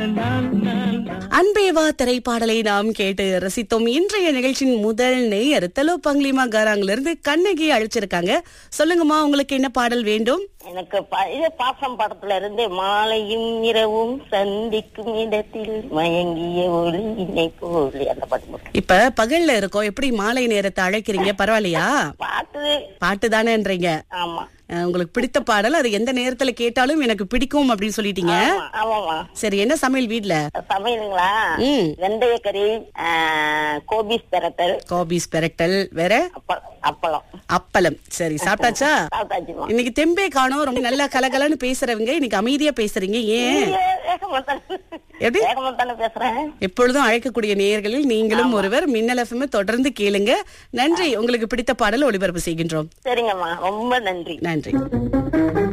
அன்பேவா திரைப்பாடலை நாம் கேட்டு ரசித்தோம் இன்றைய நிகழ்ச்சியின் முதல் நேயர் தெலோ பங்லிமா காராங்ல இருந்து கண்ணகி அழைச்சிருக்காங்க சொல்லுங்கம்மா உங்களுக்கு என்ன பாடல் வேண்டும் எனக்கு பழைய பாசம் படத்துல இருந்து மாலையும் இரவும் சந்திக்கும் இடத்தில் மயங்கிய ஒளியினை போலி அந்த பாட்டு மட்டும். இப்ப பகல்ல இருக்கோம் எப்படி மாலை நேரத்தை அழைக்கிறீங்க பரவாயில்லையா பாட்டு பாட்டு தானேன்றீங்க ஆமா அஹ், உங்களுக்கு பிடித்த பாடல் அது எந்த நேரத்துல கேட்டாலும் எனக்கு பிடிக்கும் அப்படின்னு சொல்லிட்டீங்க ஆமா, ஆமாமா சரி என்ன சமையல் வீட்ல சமையலுங்களா ம். வெந்தயக்கறி ஆ, கோபிஸ் பெரட்டல் காபிஸ் பெரட்டல் வேற அப்ப- அப்பளம் அப்பளம் சரி சாப்பிட்டாச்சா சாப்பிட்டாச்சுமா இன்னைக்கு தெம்பே காணோம் ரொம்ப நல்லா கலகலன்னு பேசுறவங்க இன்னைக்கு அமைதியா பேசுறீங்க ஏன் வேகமா தானே எப்படி? வேகமா தானே பேசுறேன் எப்பொழுதும் அழைக்கக்கூடிய நேயர்களில் நீங்களும் ஒருவர் மின்னல் எஃப்எம் தொடர்ந்து கேளுங்க நன்றி உங்களுக்கு பிடித்த பாடல் ஒளிபரப்பு செய்கின்றோம் சரிங்கம்மா ரொம்ப நன்றி நன்றி